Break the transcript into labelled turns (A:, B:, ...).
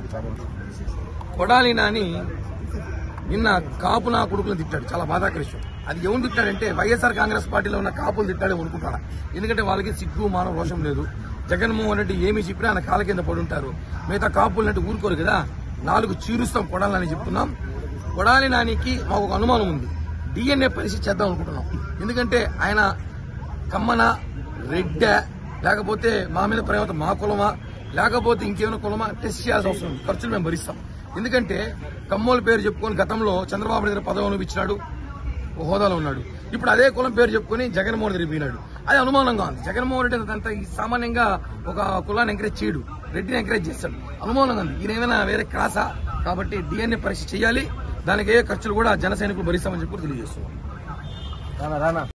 A: కొడాలి నాని నిన్న కాపు నా కొడుకులను తిట్టాడు చాలా బాధాకర విషయం అది ఎవరు తిట్టాడంటే వైఎస్ఆర్ కాంగ్రెస్ పార్టీలో ఉన్న కాపులు తిట్టాడే అనుకుంటాడా ఎందుకంటే వాళ్ళకి సిగ్గు మానవ రోషం లేదు జగన్మోహన్ రెడ్డి ఏమి చెప్పినా ఆయన కాళ్ళ కింద పడి ఉంటారు మిగతా కాపులు అంటే ఊరుకోరు కదా నాలుగు చీరుస్తాం కొడాలని చెప్తున్నాం కొడాలి నానికి మాకు ఒక అనుమానం ఉంది డిఎన్ఏ పరిస్థితి చేద్దాం అనుకుంటున్నాం ఎందుకంటే ఆయన కమ్మన రెడ్డ లేకపోతే మా మీద ప్రేమత మా కులమా లేకపోతే ఇంకేమైనా కులమా టెస్ట్ చేయాల్సిన అవసరం ఉంది. ఖర్చులు మేము భరిస్తాం ఎందుకంటే కమ్మోల పేరు చెప్పుకొని గతంలో చంద్రబాబు నాయుడు దగ్గర పదవి అనిపించినాడు ఓ హోదాలో ఉన్నాడు ఇప్పుడు అదే కులం పేరు చెప్పుకొని జగన్మోహన్ రెడ్డి పోయినాడు అది అనుమానంగా ఉంది జగన్మోహన్ రెడ్డి అంత ఈ సామాన్యంగా ఒక కులాన్ని ఎంకరేజ్ చేయడు రెడ్డిని ఎంకరేజ్ చేస్తాడు అనుమానంగా ఉంది ఈయన ఏమైనా వేరే క్రాసా కాబట్టి డిఎన్ఏ పరీక్ష చేయాలి దానికి ఏ ఖర్చులు కూడా జన సైనికులు భరిస్తామని చెప్పి తెలియజేస్తున్నాం